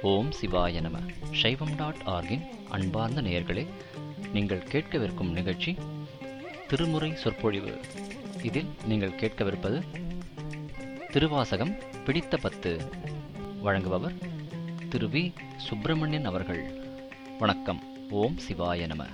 ஓம் சிவாய நம சைவம் டாட் ஆர்கின் அன்பார்ந்த நேயர்களே நீங்கள் கேட்கவிருக்கும் நிகழ்ச்சி திருமுறை சொற்பொழிவு இதில் நீங்கள் கேட்கவிருப்பது திருவாசகம் பிடித்த பத்து வழங்குபவர் திரு வி சுப்பிரமணியன் அவர்கள் வணக்கம் ஓம் சிவாய நம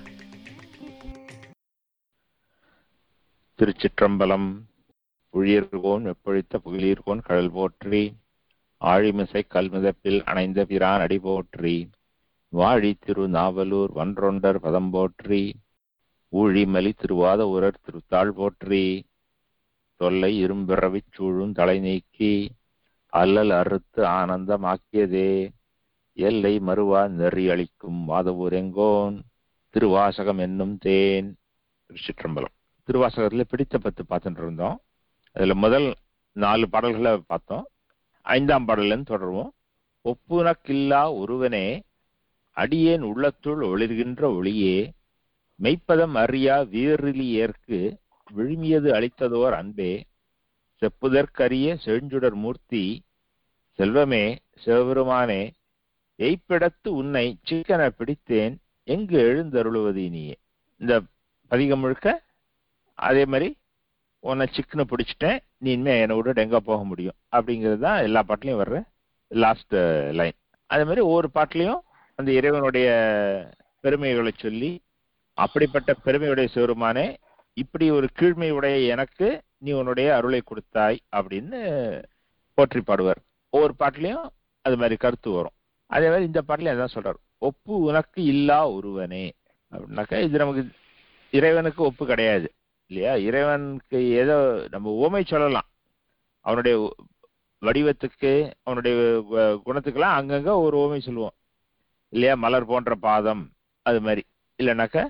திருச்சிற்றம்பலம் புழியர்கோன் வெப்பொழித்த புகிலீர்கோன் கடல் போற்றி ஆழிமிசை கல்மிதப்பில் அணைந்த பிரான் அடி போற்றி வாழி திரு நாவலூர் வன்றொண்டர் பதம் போற்றி ஊழிமலி திருவாத உரர் திருத்தாள் போற்றி தொல்லை இரும்பிறவிச் சூழும் தலை நீக்கி அல்லல் அறுத்து ஆனந்தமாக்கியதே எல்லை மறுவா நெறி அளிக்கும் வாதவூரெங்கோன் திருவாசகம் என்னும் தேன் திருச்சிற்றம்பலம் திருவாசகத்துல பிடித்த பத்து பார்த்துட்டு இருந்தோம் அதுல முதல் நாலு பாடல்களை பார்த்தோம் ஐந்தாம் பாடல்லேருந்து தொடருவோம் ஒப்புனக்கில்லா ஒருவனே அடியேன் உள்ளத்துள் ஒளிர்கின்ற ஒளியே மெய்ப்பதம் அறியா வீரிலி ஏற்கு விழுமியது அளித்ததோர் அன்பே செப்புதற்கரிய செழுஞ்சுடர் மூர்த்தி செல்வமே சிவபெருமானே எய்ப்பிடத்து உன்னை சிக்கன பிடித்தேன் எங்கு எழுந்தருளுவது நீயே இந்த பதிகம் முழுக்க அதே மாதிரி உன்னை சிக்கனை பிடிச்சிட்டேன் நீ இனிமே என்னை விட்டு எங்க போக முடியும் அப்படிங்கிறது தான் எல்லா பாட்டுலையும் வர்ற லாஸ்ட் லைன் அதே மாதிரி ஒவ்வொரு பாட்டுலையும் அந்த இறைவனுடைய பெருமைகளை சொல்லி அப்படிப்பட்ட பெருமையுடைய சிவருமானே இப்படி ஒரு கீழ்மை உடைய எனக்கு நீ உன்னுடைய அருளை கொடுத்தாய் அப்படின்னு போற்றி பாடுவார் ஒவ்வொரு பாட்டுலையும் அது மாதிரி கருத்து வரும் அதே மாதிரி இந்த பாட்டுலையும் அதான் சொல்றாரு ஒப்பு உனக்கு இல்லா ஒருவனே அப்படின்னாக்கா இது நமக்கு இறைவனுக்கு ஒப்பு கிடையாது இல்லையா இறைவனுக்கு ஏதோ நம்ம ஓமை சொல்லலாம் அவனுடைய வடிவத்துக்கு அவனுடைய குணத்துக்கெல்லாம் அங்கங்க ஒரு ஓமை சொல்லுவோம் இல்லையா மலர் போன்ற பாதம் அது மாதிரி இல்லைனாக்க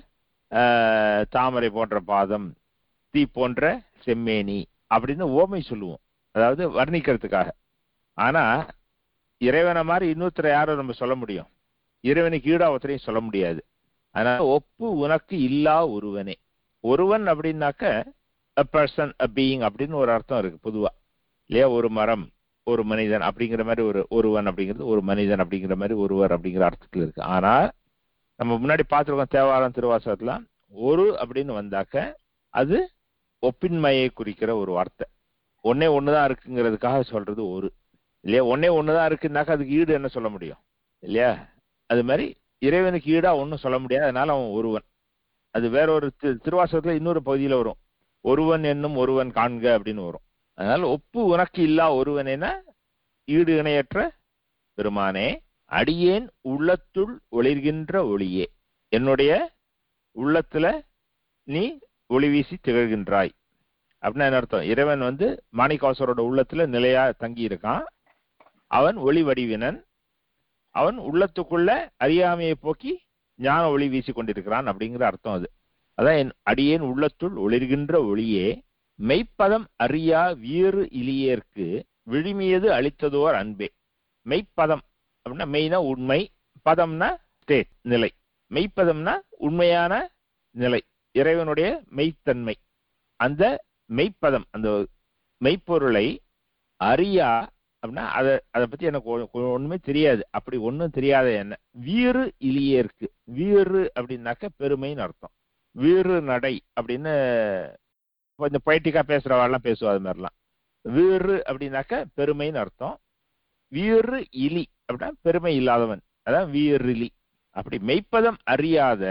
தாமரை போன்ற பாதம் தீ போன்ற செம்மேனி அப்படின்னு ஓமை சொல்லுவோம் அதாவது வர்ணிக்கிறதுக்காக ஆனா இறைவனை மாதிரி இன்னொருத்தரை யாரும் நம்ம சொல்ல முடியும் இறைவனுக்கு ஈடா ஒருத்தரையும் சொல்ல முடியாது அதனால ஒப்பு உனக்கு இல்லா ஒருவனே ஒருவன் அப்படின்னாக்க அ பர்சன் அ பீயிங் அப்படின்னு ஒரு அர்த்தம் இருக்கு பொதுவா இல்லையா ஒரு மரம் ஒரு மனிதன் அப்படிங்கிற மாதிரி ஒரு ஒருவன் அப்படிங்கிறது ஒரு மனிதன் அப்படிங்கிற மாதிரி ஒருவர் அப்படிங்கிற அர்த்தத்தில் இருக்கு ஆனா நம்ம முன்னாடி பார்த்துருக்கோம் தேவாரம் திருவாசகத்துல ஒரு அப்படின்னு வந்தாக்க அது ஒப்பின்மையை குறிக்கிற ஒரு வார்த்தை ஒன்னே ஒண்ணுதான் இருக்குங்கிறதுக்காக சொல்றது ஒரு இல்லையா ஒன்னே ஒண்ணுதான் இருக்குன்னாக்கா அதுக்கு ஈடு என்ன சொல்ல முடியும் இல்லையா அது மாதிரி இறைவனுக்கு ஈடா ஒன்றும் சொல்ல முடியாது அதனால அவன் ஒருவன் அது வேற ஒரு திருவாசகத்துல இன்னொரு பகுதியில வரும் ஒருவன் என்னும் ஒருவன் காண்க அப்படின்னு வரும் அதனால ஒப்பு உனக்கு இல்லா ஒருவனேனா ஈடு இணையற்ற பெருமானே அடியேன் உள்ளத்துள் ஒளிர்கின்ற ஒளியே என்னுடைய உள்ளத்துல நீ ஒளி வீசி திகழ்கின்றாய் அப்படின்னா என்ன அர்த்தம் இறைவன் வந்து மாணிக்காசரோட உள்ளத்துல நிலையா தங்கி இருக்கான் அவன் ஒளி வடிவினன் அவன் உள்ளத்துக்குள்ள அறியாமையை போக்கி ஞான ஒளி வீசி கொண்டிருக்கிறான் அப்படிங்கிற அர்த்தம் அது அதான் என் அடியேன் உள்ளத்துள் ஒளிர்கின்ற ஒளியே மெய்ப்பதம் அறியா வீறு இலியேற்கு விழுமியது அளித்ததோர் அன்பே மெய்ப்பதம் அப்படின்னா மெய்னா உண்மை பதம்னா ஸ்டேட் நிலை மெய்ப்பதம்னா உண்மையான நிலை இறைவனுடைய மெய்த்தன்மை அந்த மெய்ப்பதம் அந்த மெய்ப்பொருளை அறியா அப்படின்னா அதை அதை பத்தி எனக்கு ஒண்ணுமே தெரியாது அப்படி ஒன்றும் தெரியாத என்ன வீறு இலியேற்கு வீறு அப்படின்னாக்க பெருமைன்னு அர்த்தம் வீறு நடை அப்படின்னு கொஞ்சம் பொய்டிக்கா பேசுறவாள்லாம் பேசுவா அது மாதிரிலாம் வீறு அப்படின்னாக்க பெருமைன்னு அர்த்தம் வீறு இலி அப்படின்னா பெருமை இல்லாதவன் அதான் வீரிலி அப்படி மெய்ப்பதம் அறியாத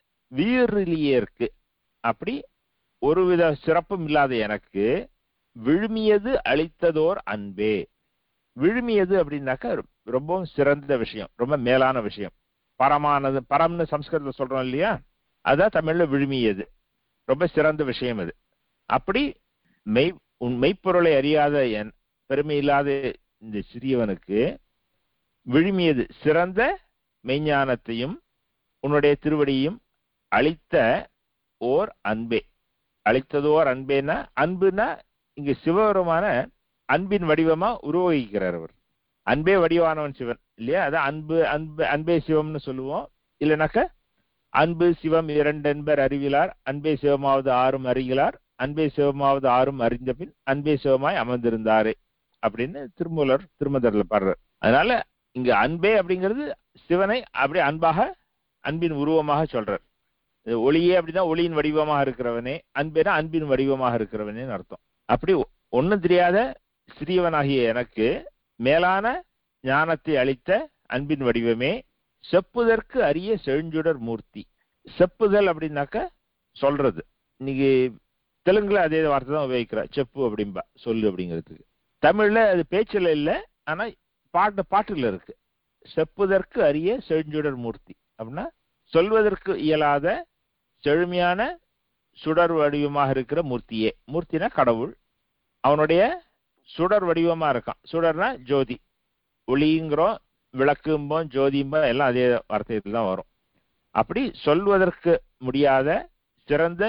வீரிலியேற்கு அப்படி ஒருவித சிறப்பும் இல்லாத எனக்கு விழுமியது அளித்ததோர் அன்பே விழுமியது அப்படின்னாக்க ரொம்பவும் சிறந்த விஷயம் ரொம்ப மேலான விஷயம் பரமானது பரம்னு சம்ஸ்கிருதத்தில் சொல்றோம் இல்லையா அதான் தமிழ்ல விழுமியது ரொம்ப சிறந்த விஷயம் அது அப்படி மெய் உன் மெய்ப்பொருளை அறியாத என் பெருமை இல்லாத இந்த சிறியவனுக்கு விழுமியது சிறந்த மெய்ஞானத்தையும் உன்னுடைய திருவடியும் அளித்த ஓர் அன்பே அளித்ததோர் அன்பேனா அன்புனா இங்கு சிவபெருமான அன்பின் வடிவமா உருவகிக்கிறார் அவர் அன்பே வடிவானவன் சிவன் இல்லையா அதான் அன்பு அன்பு அன்பே சிவம்னு சொல்லுவோம் இல்லைனாக்க அன்பு சிவம் இரண்டென்பர் அறிவிலார் அன்பே சிவமாவது ஆறும் அறிகிறார் அன்பே சிவமாவது ஆறும் அறிந்த பின் அன்பே சிவமாய் அமர்ந்திருந்தாரு அப்படின்னு திருமூலர் திருமதர்ல பாடுறார் அதனால இங்க அன்பே அப்படிங்கிறது சிவனை அப்படியே அன்பாக அன்பின் உருவமாக சொல்றார் இது ஒளியே அப்படின்னா ஒளியின் வடிவமாக இருக்கிறவனே அன்பேனா அன்பின் வடிவமாக இருக்கிறவனே அர்த்தம் அப்படி ஒன்னும் தெரியாத சிறியவனாகிய எனக்கு மேலான ஞானத்தை அளித்த அன்பின் வடிவமே செப்புதற்கு அரிய செழுஞ்சுடர் மூர்த்தி செப்புதல் அப்படின்னாக்க சொல்றது இன்னைக்கு தெலுங்குல அதே வார்த்தை தான் உபயோகிக்கிறா செப்பு அப்படிம்பா சொல்லு அப்படிங்கிறதுக்கு தமிழ்ல அது பேச்சுல இல்ல ஆனா பாட்டு பாட்டுல இருக்கு செப்புதற்கு அரிய செழுஞ்சுடர் மூர்த்தி அப்படின்னா சொல்வதற்கு இயலாத செழுமையான சுடர் வடிவமாக இருக்கிற மூர்த்தியே மூர்த்தினா கடவுள் அவனுடைய சுடர் வடிவமா இருக்கான் சுடர்னா ஜோதி ஒளிங்கிறோம் விளக்கும்போம் ஜோதியும்போம் எல்லாம் அதே வார்த்தையில் தான் வரும் அப்படி சொல்வதற்கு முடியாத சிறந்த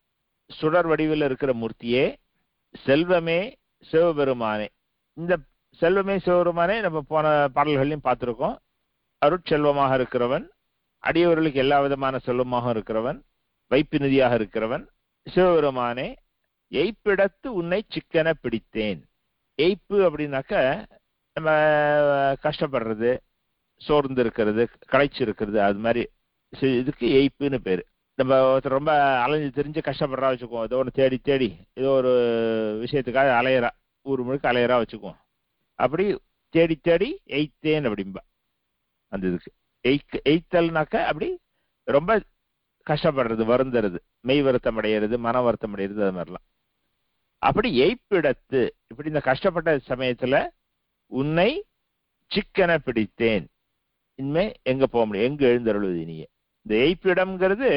சுடர் வடிவில் இருக்கிற மூர்த்தியே செல்வமே சிவபெருமானே இந்த செல்வமே சிவபெருமானே நம்ம போன பாடல்களையும் பார்த்திருக்கோம் அருட்செல்வமாக இருக்கிறவன் அடியவர்களுக்கு எல்லா விதமான செல்வமாக இருக்கிறவன் வைப்பு நிதியாக இருக்கிறவன் சிவபெருமானே எய்ப்பிடத்து உன்னை சிக்கன பிடித்தேன் எய்ப்பு அப்படின்னாக்க நம்ம கஷ்டப்படுறது சோர்ந்து இருக்கிறது களைச்சு இருக்கிறது அது மாதிரி சி- இதுக்கு எய்ப்புன்னு பேரு நம்ம ஒருத்தர் ரொம்ப அலைஞ்சு தெரிஞ்சு கஷ்டப்படுறா வச்சுக்குவோம் ஏதோ ஒன்று தேடி தேடி ஏதோ ஒரு விஷயத்துக்காக அலையிறா ஊர் முழுக்க அலையிறா வச்சுக்குவோம் அப்படி தேடி தேடி எய்த்தேன் அப்படிம்பா அந்த இதுக்கு எய்க் எய்த்தல்னாக்க அப்படி ரொம்ப கஷ்டப்படுறது வருந்துறது மெய் வருத்தம் அடையிறது மன வருத்தம் அடையிறது அது மாதிரிலாம் அப்படி எய்ப்பிடத்து இப்படி இந்த கஷ்டப்பட்ட சமயத்துல உன்னை சிக்கன பிடித்தேன் இனிமே எங்க போக முடியும் எங்க எழுந்தருளுவது நீயே இந்த எய்ப்பிடம்ங்கிறது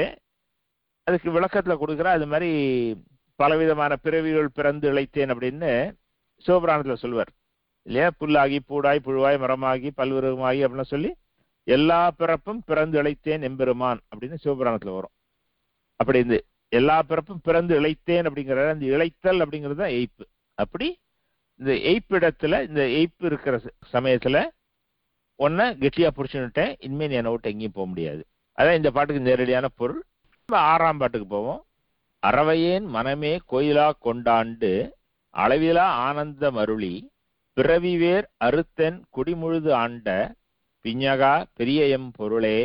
அதுக்கு விளக்கத்துல கொடுக்குற அது மாதிரி பலவிதமான பிறவிகள் பிறந்து இழைத்தேன் அப்படின்னு சிவபுராணத்துல சொல்வார் இல்லையா புல்லாகி பூடாய் புழுவாய் மரமாகி பல்விருகமாகி அப்படின்னு சொல்லி எல்லா பிறப்பும் பிறந்து இழைத்தேன் எம்பெருமான் அப்படின்னு சிவபுராணத்துல வரும் அப்படி இந்த எல்லா பிறப்பும் பிறந்து இழைத்தேன் அப்படிங்கிற அந்த இழைத்தல் அப்படிங்கிறது தான் எய்ப்பு அப்படி இந்த எய்ப்பிடத்துல இந்த எய்ப்பு இருக்கிற ச- சமயத்துல உன்னை கெட்டியா புடிச்சுன்னுட்டேன் இனிமே நீ என்னை விட்டு எங்கேயும் போக முடியாது அதான் இந்த பாட்டுக்கு நேரடியான பொருள் நம்ம ஆறாம் பாட்டுக்கு போவோம் அறவையேன் மனமே கோயிலா கொண்டாண்டு அளவிலா ஆனந்தம் அருளி பிறவிவேர் அறுத்தன் குடிமுழுது ஆண்ட பிஞகா பெரிய எம் பொருளே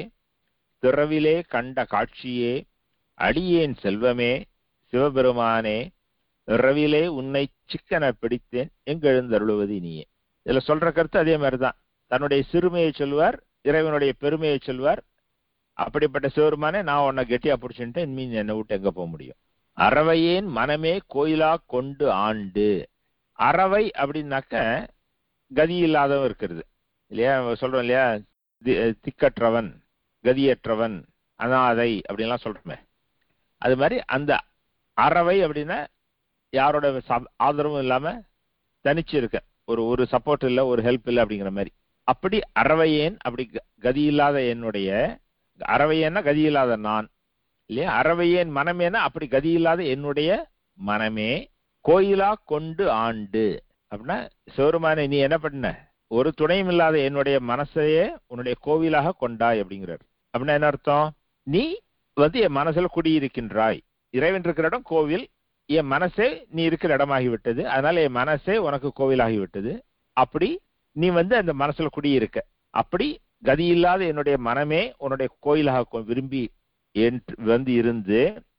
பிறவிலே கண்ட காட்சியே அடியேன் செல்வமே சிவபெருமானே இரவிலே உன்னை சிக்கன பிடித்தேன் எங்கெழுந்தருளுவது நீயே இதுல சொல்ற கருத்து அதே மாதிரிதான் தன்னுடைய சிறுமையை சொல்வார் இறைவனுடைய பெருமையை சொல்வார் அப்படிப்பட்ட சிவருமானே நான் உன்னை கெட்டியா பிடிச்சுட்டு இனிமேல் என்னை விட்டு எங்க போக முடியும் அறவையேன் மனமே கோயிலா கொண்டு ஆண்டு அறவை அப்படின்னாக்க கதி இல்லாதவன் இருக்கிறது இல்லையா நம்ம சொல்றோம் இல்லையா தி- திக்கற்றவன் கதியற்றவன் அனாதை அப்படின்லாம் சொல்றோமே அது மாதிரி அந்த அறவை அப்படின்னா யாரோட சப்- ஆதரவும் இல்லாம தனிச்சு இருக்க ஒரு ஒரு சப்போர்ட் இல்ல ஒரு ஹெல்ப் இல்ல அப்படிங்கிற மாதிரி அப்படி அறவையேன் அப்படி க- கதி இல்லாத என்னுடைய அறவையேன்னா கதி இல்லாத நான் இல்லையா அறவையேன் மனமேனா அப்படி கதி இல்லாத என்னுடைய மனமே கோயிலா கொண்டு ஆண்டு அப்படின்னா சிவருமானே நீ என்ன பண்ண ஒரு துணையும் இல்லாத என்னுடைய மனசையே உன்னுடைய கோவிலாக கொண்டாய் அப்படிங்கிறார் அப்படின்னா என்ன அர்த்தம் நீ வந்து என் மனசுல குடியிருக்கின்றாய் இறைவன் இருக்கிற இடம் கோவில் என் மனசே நீ இருக்கிற இடமாகி விட்டது அதனால என் மனசே உனக்கு கோவிலாகி விட்டது அப்படி நீ வந்து அந்த மனசுல குடியிருக்க அப்படி கதி இல்லாத என்னுடைய மனமே உன்னுடைய கோயிலாக கொ- விரும்பி என்று வந்து இருந்து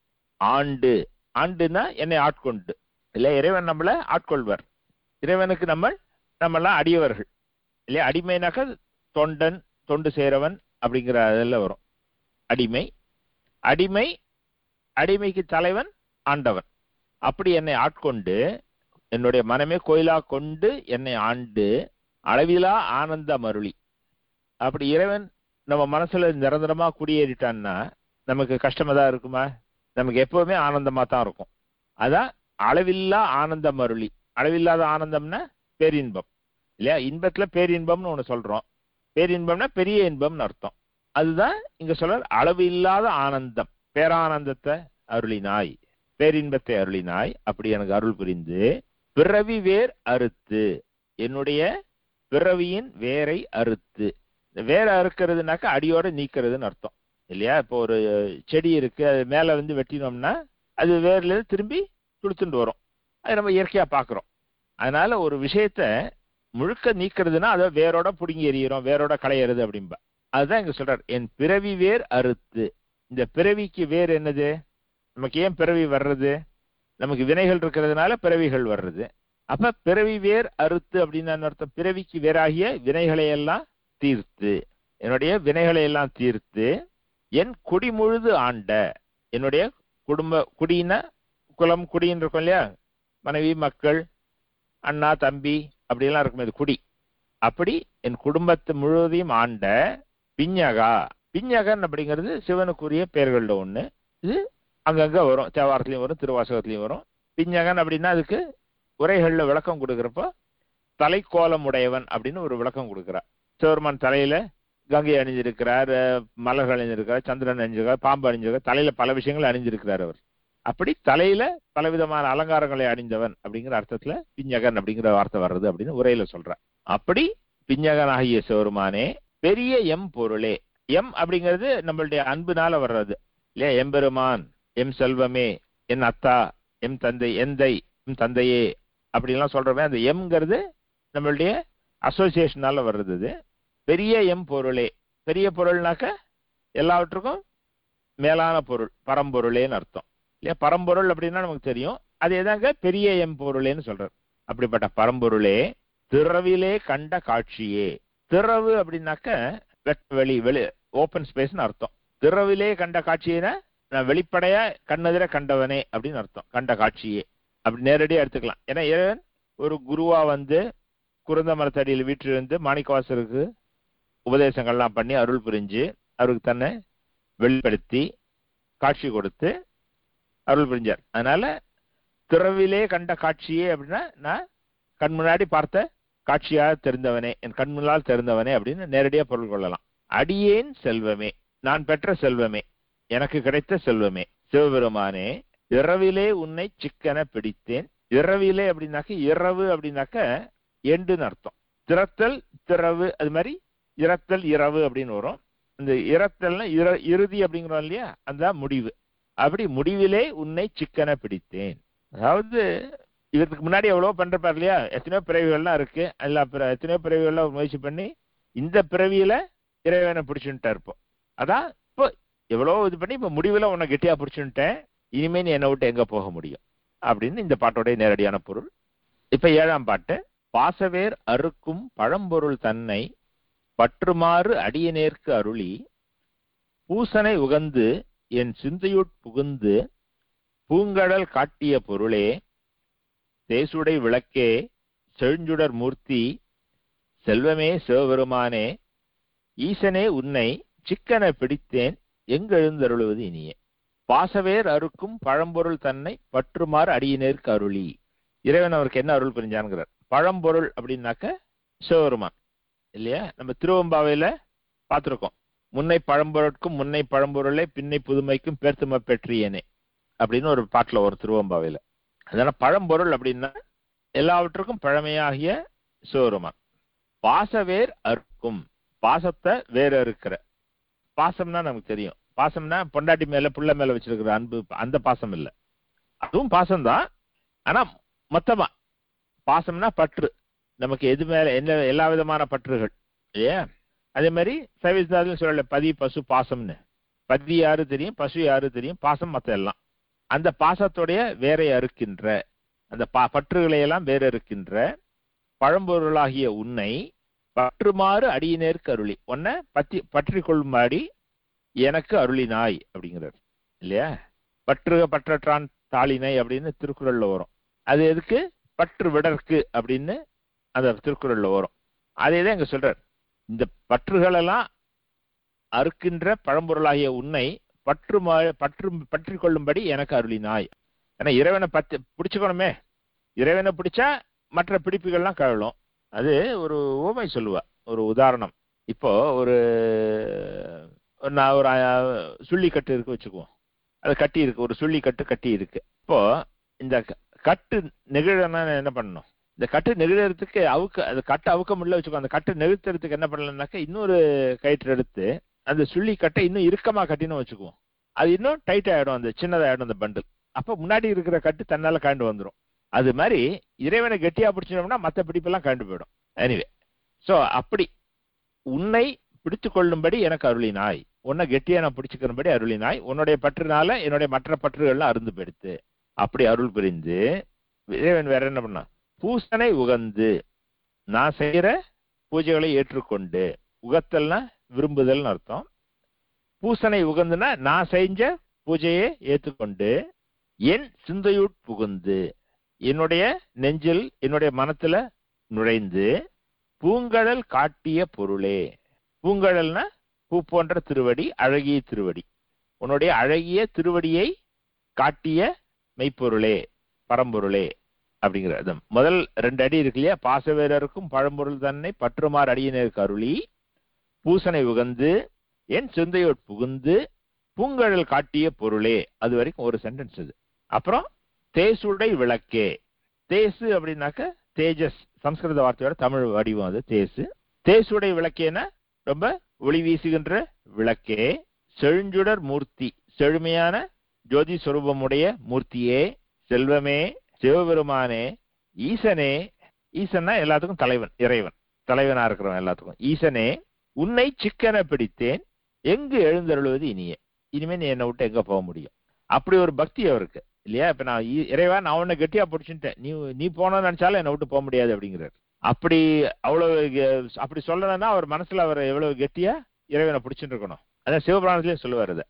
ஆண்டு ஆண்டுனா என்னை ஆட்கொண்டு இல்ல இறைவன் நம்மள ஆட்கொள்வர் இறைவனுக்கு நம்ம நம்மெல்லாம் அடியவர்கள் இல்லையா அடிமைனாக்க தொண்டன் தொண்டு சேரவன் அப்படிங்கிற அதில் வரும் அடிமை அடிமை அடிமைக்கு தலைவன் ஆண்டவன் அப்படி என்னை ஆட்கொண்டு என்னுடைய மனமே கோயிலா கொண்டு என்னை ஆண்டு அளவிலா ஆனந்த மருளி அப்படி இறைவன் நம்ம மனசுல நிரந்தரமா குடியேறிட்டான்னா நமக்கு கஷ்டமா தான் இருக்குமா நமக்கு எப்பவுமே ஆனந்தமா தான் இருக்கும் அதான் அளவில்லா ஆனந்தம் அருளி அளவில்லாத ஆனந்தம்னா பேரின்பம் இல்லையா இன்பத்துல பேரின்பம்னு ஒண்ணு சொல்றோம் பேரின்பம்னா பெரிய இன்பம்னு அர்த்தம் அதுதான் இங்க சொல்ற அளவு இல்லாத ஆனந்தம் பேரானந்தத்தை அருளினாய் பேரின்பத்தை அருளினாய் அப்படி எனக்கு அருள் புரிந்து பிறவி வேர் அறுத்து என்னுடைய பிறவியின் வேரை அறுத்து இந்த வேரை அறுக்கிறதுனாக்கா அடியோட நீக்கிறதுன்னு அர்த்தம் இல்லையா இப்போ ஒரு செடி இருக்கு அது மேல வந்து வெட்டினோம்னா அது வேர்ல இருந்து திரும்பி துளுத்துண்டு வரும் அது நம்ம இயற்கையா பார்க்கிறோம் அதனால ஒரு விஷயத்த முழுக்க நீக்கிறதுனா அதை வேரோட புடுங்கி எறிகிறோம் வேரோட களையிறது அப்படிம்பா அதுதான் இங்க சொல்றார் என் பிறவி வேர் அறுத்து இந்த பிறவிக்கு வேர் என்னது நமக்கு ஏன் பிறவி வர்றது நமக்கு வினைகள் இருக்கிறதுனால பிறவிகள் வர்றது அப்ப பிறவி வேர் அறுத்து அப்படின்னு அர்த்தம் பிறவிக்கு வேறாகிய வினைகளை எல்லாம் தீர்த்து என்னுடைய வினைகளை எல்லாம் தீர்த்து என் குடி முழுது ஆண்ட என்னுடைய குடும்ப குடியின குலம் குடின்னு இருக்கும் இல்லையா மனைவி மக்கள் அண்ணா தம்பி அப்படியெல்லாம் இருக்கும் இது குடி அப்படி என் குடும்பத்தை முழுவதையும் ஆண்ட பிஞ்சகா பிஞ்சகன் அப்படிங்கிறது சிவனுக்குரிய பெயர்கள்ல ஒண்ணு இது அங்கங்க வரும் தேவாரத்திலையும் வரும் திருவாசகத்திலையும் வரும் பிஞ்சகன் அப்படின்னா அதுக்கு உரைகள்ல விளக்கம் கொடுக்குறப்போ தலைக்கோலம் உடையவன் அப்படின்னு ஒரு விளக்கம் கொடுக்குறார் சிவருமான் தலையில கங்கை அணிஞ்சிருக்கிறார் அஹ் மலர்கள் அணிஞ்சிருக்கிறார் சந்திரன் அணிஞ்சிருக்கார் பாம்பு அணிஞ்சிருக்கார் தலையில பல விஷயங்கள் அணிஞ்சிருக்கிறார் அவர் அப்படி தலையில பலவிதமான அலங்காரங்களை அணிந்தவன் அப்படிங்கிற அர்த்தத்துல பிஞ்சகன் அப்படிங்கிற வார்த்தை வர்றது அப்படின்னு உரையில சொல்றார் அப்படி பிஞ்சகனாகிய சிவருமானே பெரிய எம் பொருளே எம் அப்படிங்கிறது நம்மளுடைய அன்புனால வர்றது இல்லையா எம்பெருமான் எம் செல்வமே என் அத்தா எம் தந்தை எந்தை எம் தந்தையே அப்படிலாம் சொல்றோமே அந்த எம்ங்கிறது நம்மளுடைய அசோசியேஷனால வர்றது இது பெரிய எம் பொருளே பெரிய பொருள்னாக்க எல்லாவற்றுக்கும் மேலான பொருள் பரம்பொருளேன்னு அர்த்தம் இல்லையா பரம்பொருள் அப்படின்னா நமக்கு தெரியும் அது எதாங்க பெரிய எம் பொருளேன்னு சொல்றார் அப்படிப்பட்ட பரம்பொருளே திறவிலே கண்ட காட்சியே திறவு அப்படின்னாக்க வெட்ட வெளி வெளி ஓப்பன் ஸ்பேஸ்னு அர்த்தம் திறவிலே கண்ட காட்சியினா நான் வெளிப்படையா கண்ணெதிர கண்டவனே அப்படின்னு அர்த்தம் கண்ட காட்சியே அப்படி நேரடியா எடுத்துக்கலாம் ஏன்னா இறைவன் ஒரு குருவா வந்து குருந்த மரத்தடியில் வீற்றிருந்து மாணிக்கவாசருக்கு உபதேசங்கள்லாம் பண்ணி அருள் புரிஞ்சு அவருக்கு தன்னை வெளிப்படுத்தி காட்சி கொடுத்து அருள் புரிஞ்சார் அதனால திறவிலே கண்ட காட்சியே அப்படின்னா நான் கண் முன்னாடி பார்த்த காட்சியாக தெரிந்தவனே என் கண் முன்னால் தெரிந்தவனே அப்படின்னு நேரடியா பொருள் கொள்ளலாம் அடியேன் செல்வமே நான் பெற்ற செல்வமே எனக்கு கிடைத்த செல்வமே சிவபெருமானே இரவிலே உன்னை சிக்கன பிடித்தேன் இரவிலே அப்படின்னாக்க இரவு அப்படின்னாக்க எண்டுன்னு அர்த்தம் திறத்தல் திறவு அது மாதிரி இறத்தல் இரவு அப்படின்னு வரும் இந்த இறத்தல்னா இற இறுதி அப்படிங்கிறோம் இல்லையா அந்த முடிவு அப்படி முடிவிலே உன்னை சிக்கன பிடித்தேன் அதாவது இதுக்கு முன்னாடி எவ்வளவோ பண்றப்பார் இல்லையா எத்தனையோ பிறவிகள்லாம் இருக்கு எல்லா பிற எத்தனையோ பிறவிகள்லாம் முயற்சி பண்ணி இந்த பிறவியில இறைவனை பிடிச்சுட்டா இருப்போம் அதான் இப்போ எவ்வளவோ இது பண்ணி இப்ப முடிவுல உன்னை கெட்டியா பிடிச்சுட்டேன் இனிமே நீ என்னை விட்டு எங்க போக முடியும் அப்படின்னு இந்த பாட்டோடைய நேரடியான பொருள் இப்ப ஏழாம் பாட்டு பாசவேர் அறுக்கும் பழம்பொருள் தன்னை பற்றுமாறு அடியனேற்கு அருளி பூசனை உகந்து என் சிந்தையுட் புகுந்து பூங்கடல் காட்டிய பொருளே தேசுடை விளக்கே செழுஞ்சுடர் மூர்த்தி செல்வமே சிவபெருமானே ஈசனே உன்னை சிக்கன பிடித்தேன் எங்கெழுந்தருளுவது இனியே பாசவேர் அறுக்கும் பழம்பொருள் தன்னை பற்றுமாறு அடியினேற்கு அருளி இறைவன் அவருக்கு என்ன அருள் புரிஞ்சான்கிறார் பழம்பொருள் அப்படின்னாக்க சிவபெருமான் இல்லையா நம்ம திருவம்பாவையில பார்த்திருக்கோம் முன்னை பழம்பொருட்கும் முன்னை பழம்பொருளை பின்னை புதுமைக்கும் பேர்த்தும பெற்றியனே அப்படின்னு ஒரு பாட்டுல ஒரு திருவம்பாவையில அதனால பழம்பொருள் அப்படின்னா எல்லாவற்றுக்கும் பழமையாகிய சிவபெருமான் பாசவேர் அறுக்கும் பாசத்தை வேற இருக்கிற பாசம்னா நமக்கு தெரியும் பாசம்னா பொண்டாட்டி மேல புள்ள மேல வச்சிருக்கிற அன்பு அந்த பாசம் இல்ல அதுவும் பாசம்தான் ஆனா மொத்தமா பாசம்னா பற்று நமக்கு எது மேல என்ன எல்லா விதமான பற்றுகள் இல்லையா அதே மாதிரி சைவசிதாரிலும் சொல்லல பதி பசு பாசம்னு பதி யாரு தெரியும் பசு யாரு தெரியும் பாசம் மத்த எல்லாம் அந்த பாசத்துடைய வேற அறுக்கின்ற அந்த பா பற்றுகளை எல்லாம் வேற இருக்கின்ற பழம்பொருளாகிய உன்னை பற்றுமாறு அடியினேற்கு அருளி உன்னை பற்றி பற்றி கொள்ளும்படி எனக்கு அருளினாய் அப்படிங்கிறார் இல்லையா பற்றுக பற்றற்றான் தாளினை அப்படின்னு திருக்குறள்ல வரும் அது எதுக்கு பற்று விடற்கு அப்படின்னு அந்த திருக்குறள்ல வரும் அதே தான் இங்க சொல்றார் இந்த பற்றுகள் எல்லாம் அறுக்கின்ற பழம்பொருளாகிய உன்னை பற்று பற்று பற்றி கொள்ளும்படி எனக்கு அருளினாய் ஏன்னா இறைவனை பத்து பிடிச்சுக்கணுமே இறைவனை பிடிச்சா மற்ற பிடிப்புகள்லாம் கழலும் அது ஒரு ஓமை சொல்லுவா ஒரு உதாரணம் இப்போ ஒரு நான் ஒரு சுள்ளி கட்டு இருக்கு வச்சுக்குவோம் அது கட்டி இருக்கு ஒரு சுள்ளி கட்டு கட்டி இருக்கு இப்போ இந்த கட்டு நெகிழனா என்ன பண்ணணும் இந்த கட்டு நெகிழறதுக்கு அவுக்க அந்த கட்டை அவுக்க முடியல வச்சுக்கோ அந்த கட்டு நிறுத்துறதுக்கு என்ன பண்ணலன்னாக்க இன்னொரு கயிற்று எடுத்து அந்த சுள்ளி கட்டை இன்னும் இறுக்கமா கட்டின்னு வச்சுக்குவோம் அது இன்னும் டைட் ஆயிடும் அந்த சின்னதாயிடும் அந்த பண்டில் அப்ப முன்னாடி இருக்கிற கட்டு தன்னால காண்டு வந்துடும் அது மாதிரி இறைவனை கெட்டியா பிடிச்சோம்னா மத்த பிடிப்பெல்லாம் காண்டு போயிடும் எனிவே சோ அப்படி உன்னை பிடித்து கொள்ளும்படி எனக்கு அருளினாய் உன்னை கெட்டியா நான் பிடிச்சுக்கிறபடி அருளினாய் உன்னுடைய பற்றுனால என்னுடைய மற்ற பற்றுகள்லாம் அருந்து போயிடுத்து அப்படி அருள் புரிந்து இறைவன் வேற என்ன பண்ணா பூசனை உகந்து நான் செய்யற பூஜைகளை ஏற்றுக்கொண்டு உகத்தல்னா விரும்புதல்னு அர்த்தம் பூசனை உகந்துனா நான் செஞ்ச பூஜையை ஏற்றுக்கொண்டு என் சிந்தையுட் புகுந்து என்னுடைய நெஞ்சில் என்னுடைய மனத்துல நுழைந்து பூங்கடல் காட்டிய பொருளே பூங்கடல்னா பூ போன்ற திருவடி அழகிய திருவடி உன்னுடைய அழகிய திருவடியை காட்டிய மெய்ப்பொருளே பரம்பொருளே அப்படிங்கிற அது முதல் ரெண்டு அடி இருக்கு இல்லையா பாசவேரருக்கும் பழம்பொருள் தன்னை பற்றுமாறு அடியினருக்கு அருளி பூசனை உகந்து என் சிந்தையோட் புகுந்து பூங்கழல் காட்டிய பொருளே அது வரைக்கும் ஒரு சென்டென்ஸ் இது அப்புறம் தேசுடை விளக்கே தேசு அப்படின்னாக்க தேஜஸ் சம்ஸ்கிருத வார்த்தையோட தமிழ் வடிவம் அது தேசு தேசுடை விளக்கேனா ரொம்ப ஒளி வீசுகின்ற விளக்கே செழுஞ்சுடர் மூர்த்தி செழுமையான ஜோதி சொரூபமுடைய மூர்த்தியே செல்வமே சிவபெருமானே ஈசனே ஈசன்னா எல்லாத்துக்கும் தலைவன் இறைவன் தலைவனா இருக்கிறவன் எல்லாத்துக்கும் ஈசனே உன்னை சிக்கன பிடித்தேன் எங்கு எழுந்தருளுவது இனியே இனிமே நீ என்னை விட்டு எங்க போக முடியும் அப்படி ஒரு பக்தி அவருக்கு இல்லையா இப்ப நான் இ- இறைவா நான் உன்னை கெட்டியா பிடிச்சுட்டேன் நீ நீ போனோம்னு நினைச்சாலும் என்னை விட்டு போக முடியாது அப்படிங்கிறார் அப்படி அவ்வளவு கெ- அப்படி சொல்லணும்னா அவர் மனசுல அவர் எவ்வளவு கெட்டியா இறைவனை பிடிச்சிட்டு இருக்கணும் அதான் சிவபுராணத்திலேயே சொல்லுவார் அதை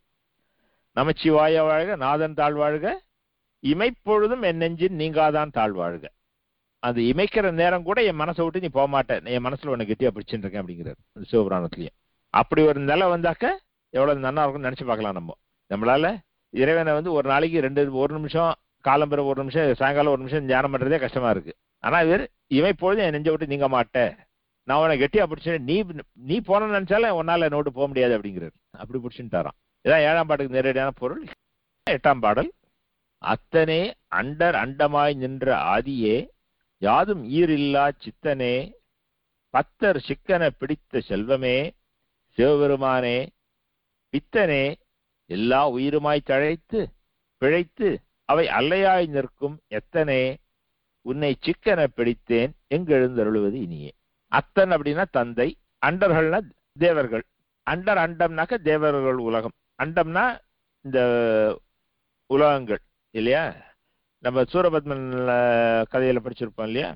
நமச்சிவாய வாழ்க நாதன் தாழ்வாழ்க இமைப்பொழுதும் என் நெஞ்சின் நீங்காதான் தாழ்வாழ்க அது இமைக்கிற நேரம் கூட என் மனசை விட்டு நீ போக மாட்டேன் என் மனசுல உன்னை கெட்டியா பிடிச்சிட்டு இருக்கேன் அப்படிங்கிறார் அந்த சிவபுராணத்திலயும் அப்படி ஒரு நிலை வந்தாக்க எவ்வளவு நல்லா இருக்கும்னு நினைச்சு பார்க்கலாம் நம்ம நம்மளால இறைவனை வந்து ஒரு நாளைக்கு ரெண்டு ஒரு நிமிஷம் காலம்பெற ஒரு நிமிஷம் சாயங்காலம் ஒரு நிமிஷம் தியானம் பண்றதே கஷ்டமா இருக்கு ஆனா இவர் இமைப்பொழுதும் என் நெஞ்சை விட்டு நீங்க மாட்டேன் நான் உன்னை கெட்டியா பிடிச்சேன் நீ நீ போனன்னு நினைச்சாலும் உன்னால என்னை விட்டு போக முடியாது அப்படிங்கிறார் அப்படி பிடிச்சுட்டாராம் இதான் ஏழாம் பாட்டுக்கு நேரடியான பொருள் எட்டாம் பாடல் அத்தனே அண்டர் அண்டமாய் நின்ற ஆதியே யாதும் ஈரில்லா சித்தனே பத்தர் சிக்கன பிடித்த செல்வமே சிவபெருமானே பித்தனே எல்லா உயிருமாய் தழைத்து பிழைத்து அவை அல்லையாய் நிற்கும் எத்தனே உன்னை சிக்கன பிடித்தேன் எங்கெழுந்தருளுவது இனியே அத்தன் அப்படின்னா தந்தை அண்டர்கள்னா தேவர்கள் அண்டர் அண்டம்னாக்க தேவர்கள் உலகம் அண்டம்னா இந்த உலகங்கள் இல்லையா நம்ம சூரபத்மன் அஹ், கதையில படிச்சிருப்போம் இல்லையா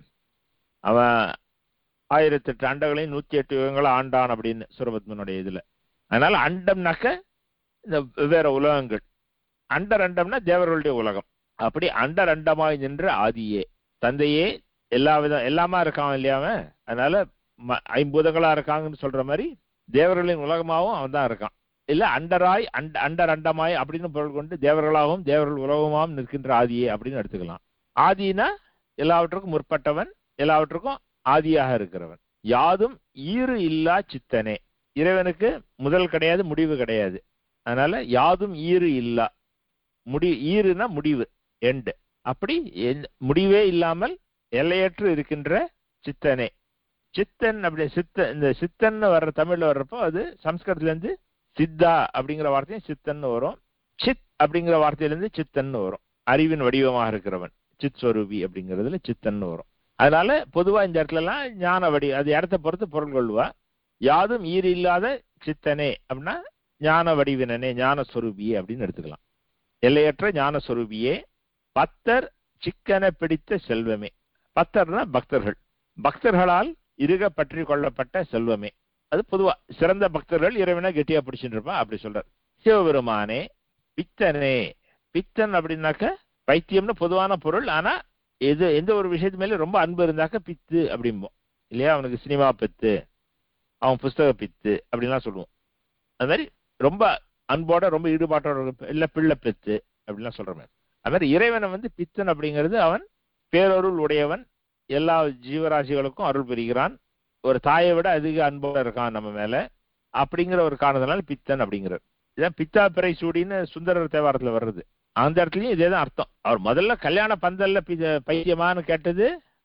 அவன் ஆயிரத்தெட்டு அண்டங்களையும் நூத்தி எட்டு யுகங்களை ஆண்டான் அப்படின்னு சூரபத்மனுடைய இதுல அதனால அண்டம்னாக்க இந்த வெவ்வேறு உலகங்கள் அண்டர் அண்டம்னா தேவர்களுடைய உலகம் அப்படி அண்டர் அண்டமாய் நின்ற ஆதியே தந்தையே எல்லா விதம் எல்லாமா இருக்கான் இல்லையா அவன் அதனால ம- ஐம்பூதங்களா இருக்காங்கன்னு சொல்ற மாதிரி தேவர்களின் உலகமாகவும் அவன் தான் இருக்கான் இல்ல அண்டராய் அண்ட அண்டர் அண்டமாய் அப்படின்னு பொருள் கொண்டு தேவர்களாகவும் தேவர்கள் உலகமாகவும் நிற்கின்ற ஆதியே அப்படின்னு எடுத்துக்கலாம் ஆதினா எல்லாவற்றுக்கும் முற்பட்டவன் எல்லாவற்றுக்கும் ஆதியாக இருக்கிறவன் யாதும் ஈறு இல்லா சித்தனே இறைவனுக்கு முதல் கிடையாது முடிவு கிடையாது அதனால யாதும் ஈறு இல்லா முடி ஈறுனா முடிவு எண்டு அப்படி எந்த- முடிவே இல்லாமல் எல்லையற்று இருக்கின்ற சித்தனே சித்தன் அப்படி சித்த இந்த சித்தன் வர்ற தமிழ்ல வர்றப்போ அது சம்ஸ்கிருதத்துல இருந்து சித்தா அப்படிங்கிற வார்த்தையும் சித்தன்னு வரும் சித் அப்படிங்கிற வார்த்தையில இருந்து சித்தன்னு வரும் அறிவின் வடிவமாக இருக்கிறவன் சித் ஸ்வரூபி அப்படிங்கிறதுல சித்தன்னு வரும் அதனால பொதுவா இந்த இடத்துல எல்லாம் ஞான வடி அது இடத்த பொறுத்து பொருள் கொள்வா யாதும் ஈறு இல்லாத சித்தனே அப்படின்னா ஞான வடிவினனே ஞான சொரூபியே அப்படின்னு எடுத்துக்கலாம் எல்லையற்ற ஞான சொரூபியே பத்தர் சிக்கன பிடித்த செல்வமே பத்தர்னா பக்தர்கள் பக்தர்களால் இருக பற்றி கொள்ளப்பட்ட செல்வமே அது பொதுவா சிறந்த பக்தர்கள் இறைவனை கெட்டியா பிடிச்சிட்டு இருப்பான் அப்படி சொல்றார் சிவபெருமானே பித்தனே பித்தன் அப்படின்னாக்க பைத்தியம்னு பொதுவான பொருள் ஆனா எது எந்த ஒரு விஷயத்து மேல ரொம்ப அன்பு இருந்தாக்க பித்து அப்படிம்போம் இல்லையா அவனுக்கு சினிமா பித்து அவன் புஸ்தக பித்து அப்படின்லாம் சொல்லுவோம் அது மாதிரி ரொம்ப அன்போட ரொம்ப ஈடுபாட்டோட இருக்க- இல்ல பிள்ளை பித்து அப்படின்லாம் சொல்ற மாதிரி அது மாதிரி இறைவனை வந்து பித்தன் அப்படிங்கிறது அவன் பேரருள் உடையவன் எல்லா ஜீவராசிகளுக்கும் அருள் புரிகிறான் ஒரு தாயை விட அதிக அன்போட இருக்கான் நம்ம மேல அப்படிங்கிற ஒரு காரணத்தினால பித்தன் அப்படிங்கிறார் இதான் பித்தா பிறை சூடின்னு சுந்தரர் தேவாரத்துல வர்றது அந்த இடத்துலயும் இதே தான் அர்த்தம் அவர் முதல்ல கல்யாண பந்தல்ல பி- பைத்தியமான்னு கேட்டது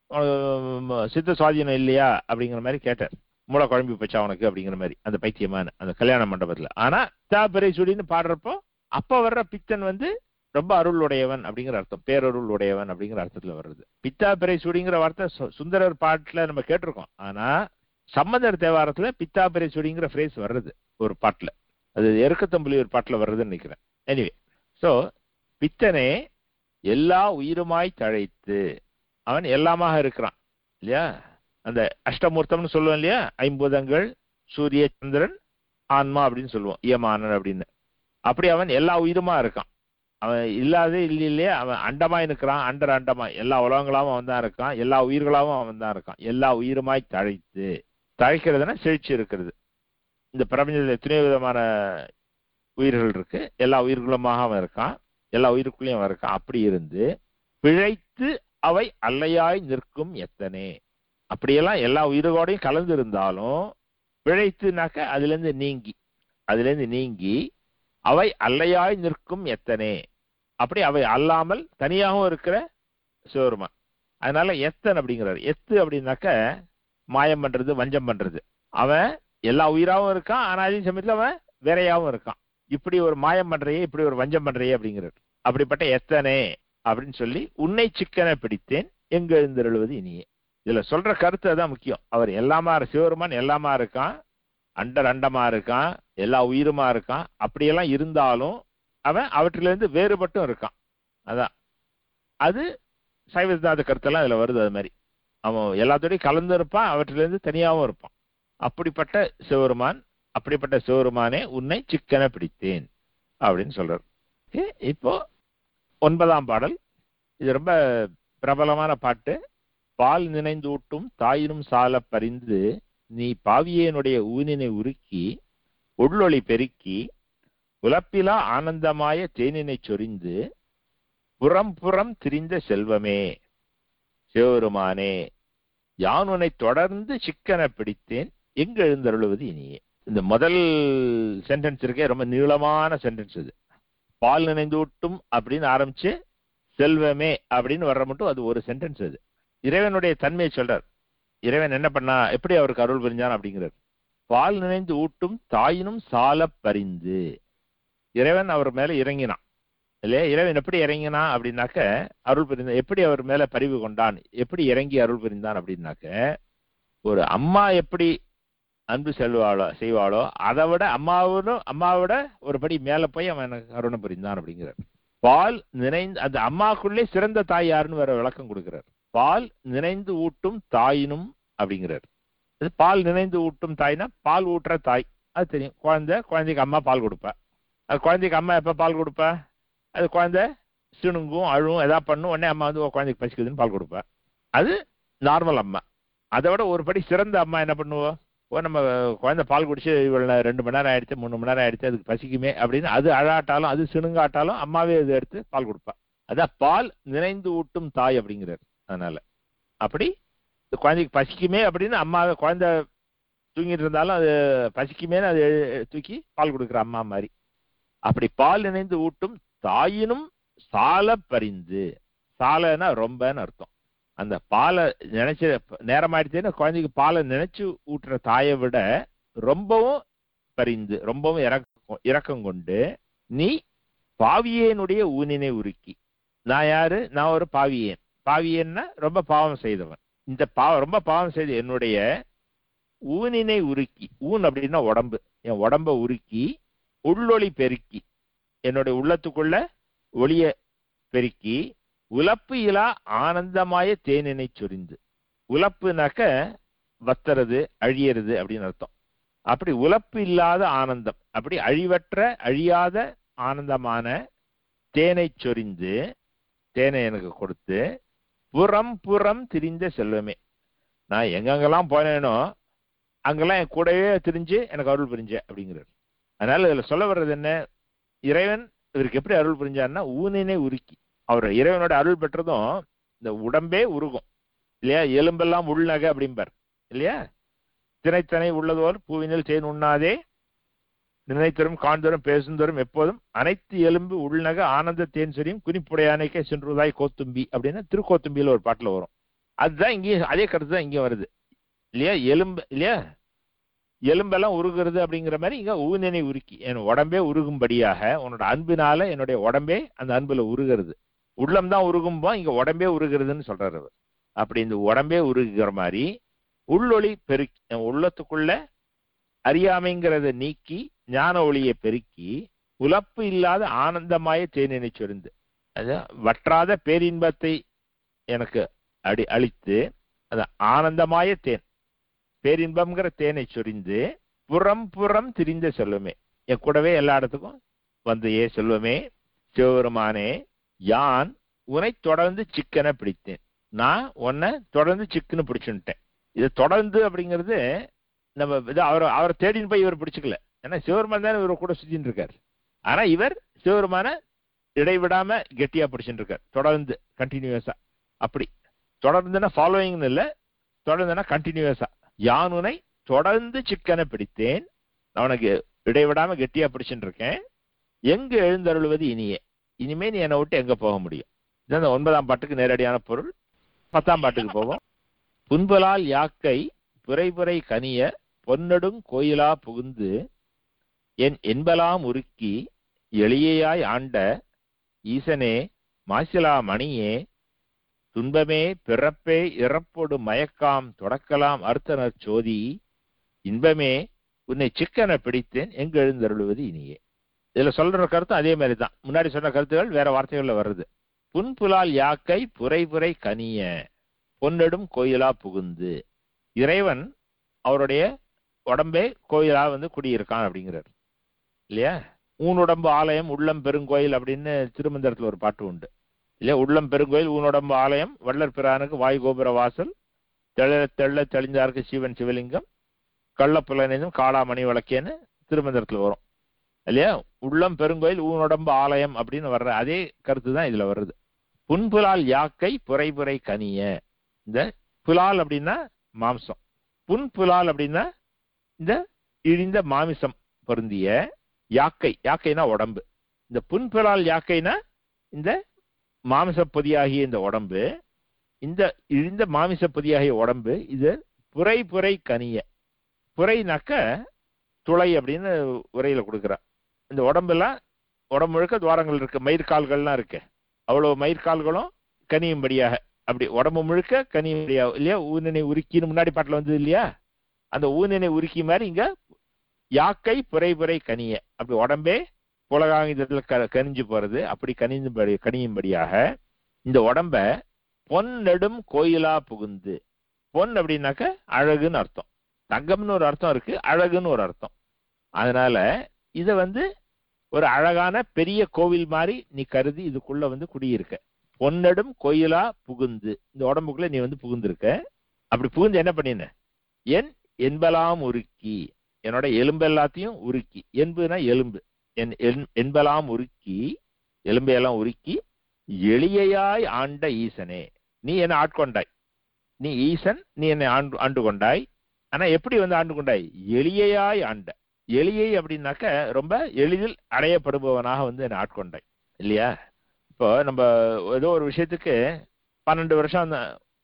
அஹ், சித்த சுவாதீனம் இல்லையா அப்படிங்கிற மாதிரி கேட்டார் மூளை குழம்பி போச்சா உனக்கு அப்படிங்கிற மாதிரி அந்த பைத்தியமான அந்த கல்யாண மண்டபத்துல ஆனா பித்தா பிறை சூடின்னு பாடுறப்போ அப்ப வர்ற பித்தன் வந்து ரொம்ப அருள் உடையவன் அப்படிங்கிற அர்த்தம் பேரருள் உடையவன் அப்படிங்கிற அர்த்தத்துல வருது பித்தா பிறை சுடிங்கிற வார்த்தை சு- சுந்தரர் பாட்டுல நம்ம கேட்டிருக்கோம் ஆனா சம்பந்தர் தேவாரத்துல பித்தா பிறை சுடிங்கிற ஃப்ரேஸ் வர்றது ஒரு பாட்டுல அது எருக்கத்தம்புலி ஒரு பாட்டுல வர்றதுன்னு நினைக்கிறேன் எனிவே சோ பித்தனே எல்லா உயிருமாய் தழைத்து அவன் எல்லாமாக இருக்கிறான் இல்லையா அந்த அஷ்டமூர்த்தம்னு சொல்லுவோம் இல்லையா ஐம்பூதங்கள் சூரிய சந்திரன் ஆன்மா அப்படின்னு சொல்லுவோம் இயமானன் அப்படின்னு அப்படி அவன் எல்லா உயிருமா இருக்கான் அவன் இல்லாத இல்லையே அவன் அண்டமாய் இருக்கிறான் அண்டர் அண்டமாய் எல்லா உலகங்களாவும் அவன் தான் இருக்கான் எல்லா உயிர்களாவும் அவன் தான் இருக்கான் எல்லா உயிருமாய் தழைத்து தழைக்கிறதுனா செழிச்சு இருக்கிறது இந்த பிரபஞ்சத்தில் எத்தனையோ விதமான உயிர்கள் இருக்கு எல்லா உயிர்களுமாக அவன் இருக்கான் எல்லா உயிருக்குள்ளேயும் அவன் இருக்கான் அப்படி இருந்து பிழைத்து அவை அல்லையாய் நிற்கும் எத்தனை அப்படியெல்லாம் எல்லா உயிரோடையும் கலந்து இருந்தாலும் பிழைத்துனாக்க அதுல இருந்து நீங்கி அதுல இருந்து நீங்கி அவை அல்லையாய் நிற்கும் எத்தனை அப்படி அவை அல்லாமல் தனியாகவும் இருக்கிற சிவருமான் அதனால எத்தன் அப்படிங்கிறாரு எத்து அப்படின்னாக்க மாயம் பண்றது வஞ்சம் பண்றது அவன் எல்லா உயிராவும் இருக்கான் ஆனா அதே சமயத்துல அவன் வேறையாவும் இருக்கான் இப்படி ஒரு மாயம் பண்றையே இப்படி ஒரு வஞ்சம் பண்றையே அப்படிங்கிறார் அப்படிப்பட்ட எத்தனை அப்படின்னு சொல்லி உன்னை சிக்கனை பிடித்தேன் எங்க எழுந்தருள்வது இனியே இதுல சொல்ற கருத்து அதான் முக்கியம் அவர் எல்லாமா இரு- சிவருமான் எல்லாமா இருக்கான் அண்டர் அண்டமா இருக்கான் எல்லா உயிருமா இருக்கான் அப்படியெல்லாம் இருந்தாலும் அவன் அவற்றிலிருந்து வேறுபட்டும் இருக்கான் அதான் அது சைவ சித்தாந்த கருத்தெல்லாம் இதுல வருது அது மாதிரி அவன் எல்லாத்தோடையும் கலந்து இருப்பான் அவற்றிலிருந்து தனியாகவும் இருப்பான் அப்படிப்பட்ட சிவருமான் அப்படிப்பட்ட சிவருமானே உன்னை சிக்கன பிடித்தேன் அப்படின்னு சொல்றார் Okay, இப்போ ஒன்பதாம் பாடல் இது ரொம்ப பிரபலமான பாட்டு பால் நினைந்தூட்டும் தாயினும் சால பறிந்து நீ பாவியனுடைய ஊனினை உருக்கி உள்ளொளி பெருக்கி உலப்பிலா ஆனந்தமாய தேனினை சொரிந்து புறம் புறம் திரிந்த செல்வமே சிவபெருமானே யான் உன்னை தொடர்ந்து சிக்கன பிடித்தேன் எங்கு எழுந்தருளுவது இனியே இந்த முதல் சென்டென்ஸ் இருக்கே ரொம்ப நீளமான சென்டென்ஸ் இது பால் நினைந்தூட்டும் அப்படின்னு ஆரம்பிச்சு செல்வமே அப்படின்னு வர்ற மட்டும் அது ஒரு சென்டென்ஸ் அது இறைவனுடைய தன்மையை சொல்றார் இறைவன் என்ன பண்ணா எப்படி அவருக்கு அருள் புரிஞ்சான் அப்படிங்கிறார் பால் நினைந்து ஊட்டும் தாயினும் சால பரிந்து இறைவன் அவர் மேல இறங்கினான் இல்லையா இறைவன் எப்படி இறங்கினான் அப்படின்னாக்க அருள் புரிந்தான் எப்படி அவர் மேல பரிவு கொண்டான் எப்படி இறங்கி அருள் புரிந்தான் அப்படின்னாக்க ஒரு அம்மா எப்படி அன்பு செல்வாளோ செய்வாளோ அதை விட அம்மாவோடும் அம்மாவோட ஒரு படி மேல போய் அவன் எனக்கு அருணை புரிந்தான் அப்படிங்கிறார் பால் நிறைந்து அந்த அம்மாக்குள்ளே சிறந்த தாய் யாருன்னு வேற விளக்கம் கொடுக்கிறார் பால் நினைந்து ஊட்டும் தாயினும் அப்படிங்கிறார் இது பால் நினைந்து ஊட்டும் தாய்னா பால் ஊட்டுற தாய் அது தெரியும் குழந்தை குழந்தைக்கு அம்மா பால் கொடுப்பா அது குழந்தைக்கு அம்மா எப்ப பால் கொடுப்பா அது குழந்தை சிணுங்கும் அழுவும் எதா பண்ணும் உடனே அம்மா வந்து "ஓ, குழந்தைக்கு பசிக்குதுன்னு பால் கொடுப்பா அது நார்மல் அம்மா அதை விட ஒரு படி சிறந்த அம்மா என்ன பண்ணுவோம் ஓ நம்ம குழந்தை பால் குடிச்சு இவ்வளவு நேரம் ரெண்டு மணி நேரம் ஆயிடுச்சு மூணு மணி நேரம் ஆயிடுச்சு அதுக்கு பசிக்குமே அப்படின்னு அது அழாட்டாலும் அது சிணுங்காட்டாலும் அம்மாவே இது எடுத்து பால் கொடுப்பா அதான் பால் நிறைந்து ஊட்டும் தாய் அப்படிங்கிறார் அதனால அப்படி இந்த குழந்தைக்கு பசிக்குமே அப்படின்னு அம்மாவை குழந்தை தூங்கிட்டு இருந்தாலும் அது பசிக்குமேன்னு அது எ- தூக்கி பால் கொடுக்குற அம்மா மாதிரி அப்படி பால் நினைந்து ஊட்டும் தாயினும் சால பரிந்து சாலைன்னா ரொம்பன்னு அர்த்தம் அந்த பாலை நினைச்சு நேரம் ஆயிடுச்சுன்னா குழந்தைக்கு பாலை நினைச்சு ஊட்டுற தாயை விட ரொம்பவும் பரிந்து ரொம்பவும் இறக்கம் இறக்கம் கொண்டு நீ பாவியேனுடைய ஊனினை உருக்கி நான் யாரு நான் ஒரு பாவியேன் பாவியேன்னா ரொம்ப பாவம் செய்தவன் இந்த பாவம் ரொம்ப பாவம் செய்த என்னுடைய ஊனினை உருக்கி ஊன் அப்படின்னா உடம்பு என் உடம்ப உருக்கி உள்ளொளி பெருக்கி என்னுடைய உள்ளத்துக்குள்ள ஒளிய பெருக்கி உலப்பு இலா ஆனந்தமாய தேனினை சொரிந்து உலப்புனாக்க வத்துறது அழியறது அப்படின்னு அர்த்தம் அப்படி உலப்பு இல்லாத ஆனந்தம் அப்படி அழிவற்ற அழியாத ஆனந்தமான தேனை சொரிந்து தேனை எனக்கு கொடுத்து புறம் புறம் திரிந்த செல்வமே நான் எங்கெங்கெல்லாம் போனேனோ அங்கெல்லாம் என் கூடவே திரிஞ்சு எனக்கு அருள் புரிஞ்ச அப்படிங்கிறார் அதனால இதுல சொல்ல வர்றது என்ன இறைவன் இவருக்கு எப்படி அருள் புரிஞ்சார்னா ஊனினை உருக்கி அவர் இறைவனோட அருள் பெற்றதும் இந்த உடம்பே உருகும் இல்லையா எலும்பெல்லாம் உள்நகை அப்படிம்பார் இல்லையா திணைத்தனை உள்ளதோர் பூவினில் தேன் உண்ணாதே நினைத்தரும் காண்தரும் பேசுந்தரும் எப்போதும் அனைத்து எலும்பு உள்நக ஆனந்த தேன் சொரியும் குனிப்புடையானைக்கே சென்றுதாய் கோத்தும்பி அப்படின்னு திருக்கோத்தும்பியில ஒரு பாட்டுல வரும் அதுதான் இங்கேயும் அதே கருத்து தான் இங்கேயும் வருது இல்லையா எலும்பு இல்லையா எலும்பெல்லாம் உருகுறது அப்படிங்கிற மாதிரி இங்க ஊனினை உருக்கி என் உடம்பே உருகும்படியாக உன்னோட அன்பினால என்னுடைய உடம்பே அந்த அன்புல உருகிறது உள்ளம் தான் உருகும்போ இங்க உடம்பே உருகிறதுன்னு சொல்றாரு அவர் அப்படி இந்த உடம்பே உருகுகிற மாதிரி உள்ளொளி பெருக்கி என் உள்ளத்துக்குள்ள அறியாமைங்கிறத நீக்கி ஞான ஒளியை பெருக்கி உலப்பு இல்லாத ஆனந்தமாய தேனினை சொரிந்து அது வற்றாத பேரின்பத்தை எனக்கு அடி அளித்து அது ஆனந்தமாய தேன் பேரின்பம்ங்கிற தேனை சொரிந்து புறம் புறம் திரிந்த செல்வமே என் கூடவே எல்லா இடத்துக்கும் வந்து ஏ செல்வமே சிவபெருமானே யான் உன்னை தொடர்ந்து சிக்கனை பிடித்தேன் நான் உன்னை தொடர்ந்து சிக்கன்னு பிடிச்சுட்டேன் இது தொடர்ந்து அப்படிங்கிறது நம்ம இது அவர் அவரை தேடின்னு போய் இவர் பிடிச்சுக்கல ஏன்னா சிவபெருமான் தானே இவர் கூட சுத்தின்னு இருக்காரு ஆனா இவர் சிவபெருமான இடைவிடாம கெட்டியா பிடிச்சுட்டு இருக்கார் தொடர்ந்து கண்டினியூஸா அப்படி தொடர்ந்துன்னா ஃபாலோயிங்னு இல்ல தொடர்ந்துன்னா கண்டினியூஸா யானுனை தொடர்ந்து சிக்கனை பிடித்தேன் அவனுக்கு இடைவிடாம கெட்டியா பிடிச்சுட்டு இருக்கேன் எங்க எழுந்தருள்வது இனியே இனிமே நீ என்னை விட்டு எங்க போக முடியும் இது அந்த ஒன்பதாம் பாட்டுக்கு நேரடியான பொருள் பத்தாம் பாட்டுக்கு போவோம் புன்பலால் யாக்கை புரைபுரை கனிய பொன்னடும் கோயிலா புகுந்து என் என்பலாம் உருக்கி எளியாய் ஆண்ட ஈசனே மாசிலா மணியே துன்பமே பிறப்பே இறப்பொடு மயக்காம் தொடக்கலாம் அர்த்தனர் சோதி இன்பமே உன்னை சிக்கனை பிடித்தேன் எங்கு எழுந்தருளுவது இனியே இதுல சொல்ற கருத்து அதே மாதிரி தான் முன்னாடி சொன்ன கருத்துகள் வேற வார்த்தைகள்ல வருது புன்புலால் யாக்கை புரை புரை கனிய பொன்னெடும் கோயிலா புகுந்து இறைவன் அவருடைய உடம்பே கோயிலா வந்து குடியிருக்கான் அப்படிங்கிறார் இல்லையா ஊனுடம்பு ஆலயம் உள்ளம் பெருங்கோயில் அப்படின்னு திருமந்திரத்துல ஒரு பாட்டு உண்டு இல்லையா உள்ளம் பெருங்கோயில் ஊனுடம்பு ஆலயம் வள்ளற் பிரானுக்கு வாய் கோபுர வாசல் தெள்ள தெள்ள தெளிந்தாருக்கு சிவன் சிவலிங்கம் கள்ளப்புலனும் காளாமணி வழக்கேன்னு திருமந்திரத்துல வரும் இல்லையா உள்ளம் பெருங்கோயில் ஊனுடம்பு ஆலயம் அப்படின்னு வர்ற அதே கருத்து தான் இதுல வருது புன்புலால் யாக்கை புரைபுரை கனிய இந்த புலால் அப்படின்னா மாம்சம் புன்புலால் அப்படின்னா இந்த இழிந்த மாமிசம் பொருந்திய யாக்கை யாக்கைனா உடம்பு இந்த புன்புலால் யாக்கைனா இந்த மாமிச பொதியாகிய இந்த உடம்பு இந்த இழிந்த மாமிச பொதியாகிய உடம்பு இது புரை புரை கனிய புரைனாக்க துளை அப்படின்னு உரையில கொடுக்குறா இந்த உடம்பெல்லாம் உடம்பு முழுக்க துவாரங்கள் இருக்கு மயிர்கால்கள்லாம் இருக்கு அவ்வளவு மயிர்கால்களும் கனியும்படியாக அப்படி உடம்பு முழுக்க கனியும்படியாக இல்லையா ஊனினை உருக்கின்னு முன்னாடி பாட்டுல வந்தது இல்லையா அந்த ஊனினை உருக்கி மாதிரி இங்க யாக்கை புரை புரை கனிய அப்படி உடம்பே புலகாங்கிதத்துல க கனிஞ்சு போறது அப்படி கனிந்துபடி கனியும்படியாக இந்த உடம்ப பொன் நெடும் கோயிலா புகுந்து பொன் அப்படின்னாக்க அழகுன்னு அர்த்தம் தங்கம்னு ஒரு அர்த்தம் இருக்கு அழகுன்னு ஒரு அர்த்தம் அதனால இத வந்து ஒரு அழகான பெரிய கோவில் மாதிரி நீ கருதி இதுக்குள்ள வந்து குடியிருக்க பொன்னடும் கோயிலா புகுந்து இந்த உடம்புக்குள்ள நீ வந்து புகுந்திருக்க அப்படி புகுந்து என்ன பண்ணின என் என்பலாம் உருக்கி என்னோட எலும்பு எல்லாத்தையும் உருக்கி என்புனா எலும்பு என் என்பலாம் உருக்கி எலும்பையெல்லாம் உருக்கி எளியாய் ஆண்ட ஈசனே நீ என்ன ஆட்கொண்டாய் நீ ஈசன் நீ என்னை ஆண்டு ஆண்டு கொண்டாய் ஆனா எப்படி வந்து ஆண்டு கொண்டாய் எளியாய் ஆண்ட எளியை அப்படின்னாக்க ரொம்ப எளிதில் அடையப்படுபவனாக வந்து என்னை ஆட்கொண்டாய் இல்லையா இப்போ நம்ம ஏதோ ஒரு விஷயத்துக்கு பன்னெண்டு வருஷம் அந்த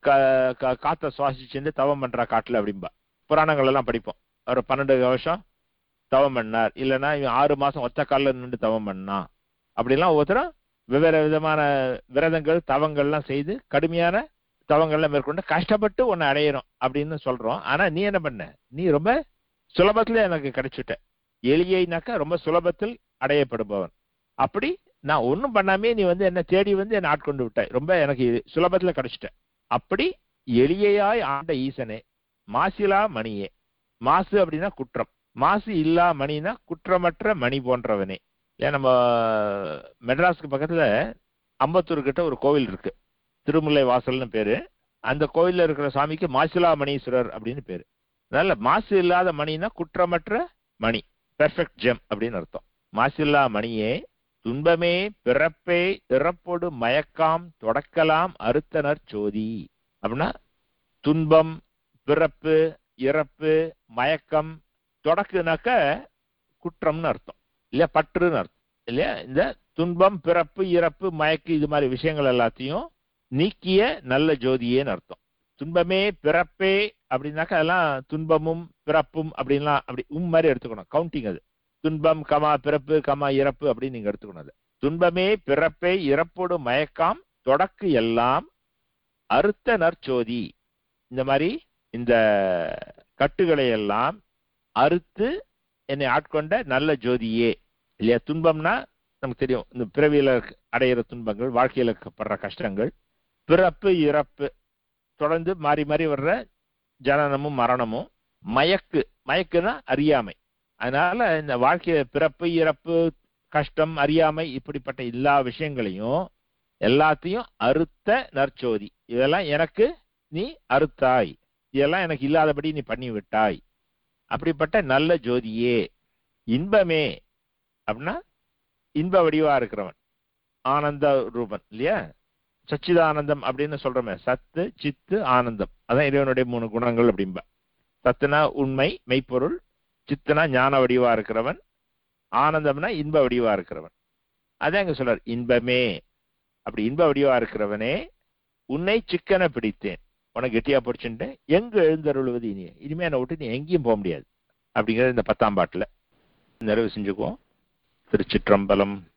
காத்த சுவாசிச்சுட்டு தவம் பண்றா காட்டுல அப்படின்பா புராணங்கள் எல்லாம் படிப்போம் அவர் பன்னெண்டு வருஷம் தவம் பண்ணார் இல்லைன்னா இவன் ஆறு மாசம் ஒத்த காலில் நின்று தவம் பண்ணான் அப்படிலாம் ஒவ்வொருத்தரும் வெவ்வேறு விதமான விரதங்கள் தவங்கள்லாம் செய்து கடுமையான தவங்கள்லாம் மேற்கொண்டு கஷ்டப்பட்டு உன்னை அடையிறோம் அப்படின்னு சொல்றோம் ஆனா நீ என்ன பண்ண நீ ரொம்ப சுலபத்துல எனக்கு கிடைச்சுட்ட எளியைனாக்கா ரொம்ப சுலபத்தில் அடையப்படுபவன் அப்படி நான் ஒன்றும் பண்ணாமே நீ வந்து என்ன தேடி வந்து என்னை ஆட்கொண்டு விட்டாய் ரொம்ப எனக்கு சுலபத்துல கிடைச்சிட்ட அப்படி எளியாய் ஆண்ட ஈசனே மாசிலா மணியே மாசு அப்படின்னா குற்றம் மாசு இல்லா மணினா குற்றமற்ற மணி போன்றவனே ஏன் நம்ம மெட்ராஸ்க்கு பக்கத்துல அம்பத்தூர் கிட்ட ஒரு கோவில் இருக்கு திருமுல்லை வாசல்னு பேரு அந்த கோவில்ல இருக்கிற சாமிக்கு மாசிலா மணீஸ்வரர் அப்படின்னு பேரு அதனால மாசு இல்லாத மணினா குற்றமற்ற மணி பெர்ஃபெக்ட் ஜெம் அப்படின்னு அர்த்தம் மாசில்லா மணியே துன்பமே பிறப்பே இறப்பொடு மயக்காம் தொடக்கலாம் அறுத்தனர் சோதி அப்படின்னா துன்பம் பிறப்பு இறப்பு மயக்கம் தொடக்குனாக்க குற்றம்னு அர்த்தம் இல்லையா பற்றுன்னு அர்த்தம் இல்லையா இந்த துன்பம் பிறப்பு இறப்பு மயக்கு இது மாதிரி விஷயங்கள் எல்லாத்தையும் நீக்கிய நல்ல ஜோதியேன்னு அர்த்தம் துன்பமே பிறப்பே அப்படின்னாக்கா அதெல்லாம் துன்பமும் பிறப்பும் அப்படின்லாம் அப்படி உம் மாதிரி எடுத்துக்கணும் கவுண்டிங் அது துன்பம் கமா பிறப்பு கமா இறப்பு அப்படின்னு நீங்க எடுத்துக்கணும் அது துன்பமே பிறப்பே இறப்போடு மயக்காம் தொடக்கு எல்லாம் அறுத்த நற்சோதி இந்த மாதிரி இந்த கட்டுகளை எல்லாம் அறுத்து என்னை ஆட்கொண்ட நல்ல ஜோதியே இல்லையா துன்பம்னா நமக்கு தெரியும் இந்த பிறவியில அடையிற துன்பங்கள் வாழ்க்கையில படுற கஷ்டங்கள் பிறப்பு இறப்பு தொடர்ந்து மாறி மாறி வர்ற ஜனனமும் மரணமும் மயக்கு மயக்குனா அறியாமை அதனால இந்த வாழ்க்கைய பிறப்பு இறப்பு கஷ்டம் அறியாமை இப்படிப்பட்ட எல்லா விஷயங்களையும் எல்லாத்தையும் அறுத்த நற்சோதி இதெல்லாம் எனக்கு நீ அறுத்தாய் இதெல்லாம் எனக்கு இல்லாதபடி நீ பண்ணி விட்டாய் அப்படிப்பட்ட நல்ல ஜோதியே இன்பமே அப்படின்னா இன்ப வடிவா இருக்கிறவன் ஆனந்த ரூபன் இல்லையா சச்சிதானந்தம் அப்படின்னு சொல்றோமே சத்து சித்து ஆனந்தம் அதான் இறைவனுடைய மூணு குணங்கள் அப்படிம்பா சத்துனா உண்மை மெய்ப்பொருள் சித்துனா ஞான வடிவா இருக்கிறவன் ஆனந்தம்னா இன்ப வடிவா இருக்கிறவன் அதான் அங்க சொல்றார் இன்பமே அப்படி இன்ப வடிவா இருக்கிறவனே உன்னை சிக்கன பிடித்தேன் உனக்கு கெட்டியா பிடிச்சுட்டு எங்க எழுந்தருள்வது இனி இனிமே என்னை விட்டு நீ எங்கேயும் போக முடியாது அப்படிங்கிறது இந்த பத்தாம் பாட்டுல நிறைவு செஞ்சுக்குவோம் திருச்சிற்றம்பலம்